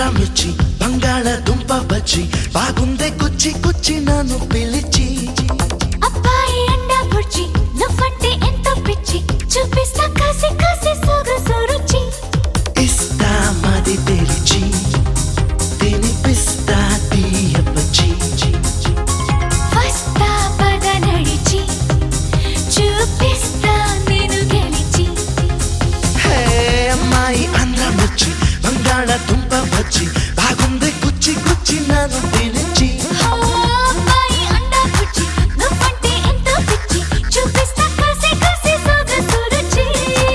ఆంధ్ర మిర్చి బంగాళదుంప బజ్జి బాగుందే కుచ్చి కుచ్చి నన్ను పిలిచి అబ్బాయి అండా బుర్జీ నువ్వంటే ఎంతో పిచ్చి చూపిస్తా కాసి కాసి సొగసు రుచి ఇస్తా మది తెరిచి తినిపిస్తా తీయ బజ్జి వస్తా పద నడిచి చూపిస్తా నేను గెలిచి హే అమ్మాయి ఆంధ్ర మిర్చి బంగాళదుంప బజ్జి బాగుందే కుచ్చి కుచ్చి నన్ను పిలిచి ఓ అబ్బాయి అండా బుర్జీ నువ్వంటే ఎంతో పిచ్చి చూపిస్తా కాసి కాసి సొగసు రుచి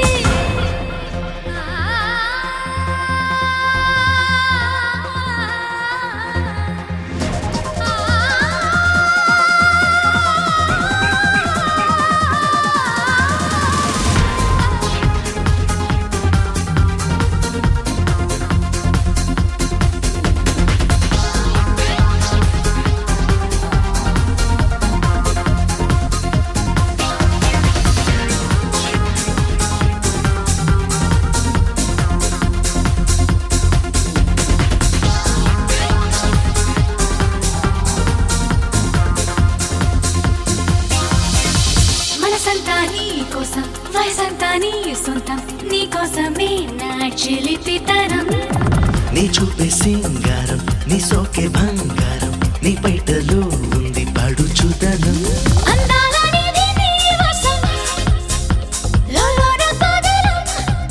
మనసంతా నీ కోసం వయసంతా నీ సొంతం నీ కోసమే నా చిలిపితనం నీ చూపే సింగారం నీ సోకే బంగారం నీ పైటలో ఉంది పడుచుదనం అందాల నీది నీ వశం లోలోన పదలం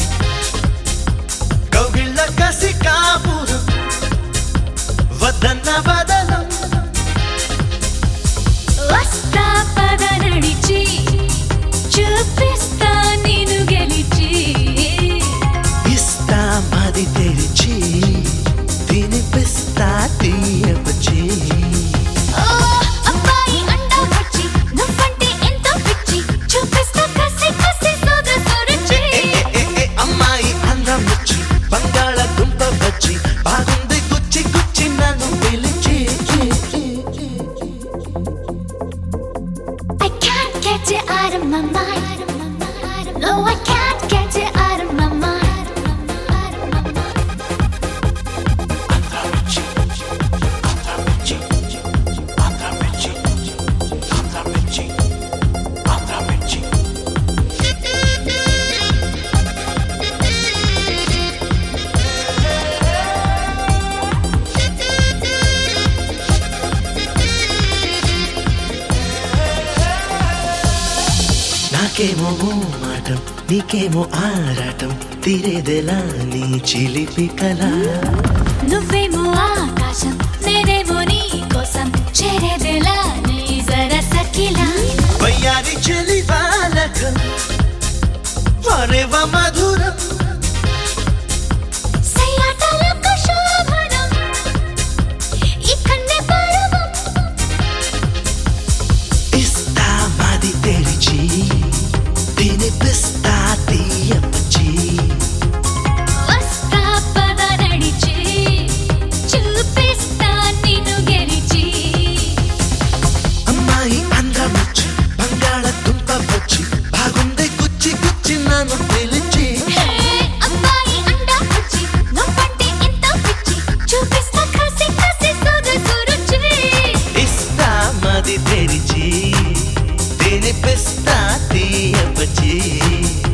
కౌగిళ్ళ కసి కాపురం వద్దన్న బదలం వస్తా పద నడిచి చూపిస్తా నేను గెలిచి ఇస్తా మది తెరిచి తినిపిస్తా తీయవచ్చి ఓ అబ్బాయి అండా వచ్చి నువ్వంటే ఎంతో పిచ్చి చూపిస్తా కసి కసి సొగసు రుచి అమ్మాయి అందం వచ్చి బంగాళ దుంప వచ్చి బాగుంది గుచ్చి గుచ్చి నన్ను పిలిచి I can't get you out of my mind. No, I can't get you out of my mind. నాకేమో మాటం నీకేమో ఆరాటం తీరేదెలా నీ చిలిపి కళ నువ్వేమో ఆకాశం నేనేమో నీ కోసం చేరేదెలా నీ సరసకిలా వయ్యారి చెలి బాలకం వరేవ మధురం సయ్యాటలకు శోభనం ఈ కన్నె పరువం ఇస్తా మది తెరిచి తినిపిస్తా తీయపచ్చి వస్తా పద నడిచి చూపిస్తా నిన్ను గెలిచి అమ్మాయి అందం వచ్చి బంగాళ దుంప వచ్చి బాగుంది గుచ్చి గుచ్చి నన్ను పిలిచి హే అబ్బాయి అండా వచ్చి నువ్వంటే ఎంతో పిచ్చి చూపిస్తా కాసి కాసి సొగసు రుచి ఇస్తా మది తెరిచి తినిపిస్తా తీయపచ్చి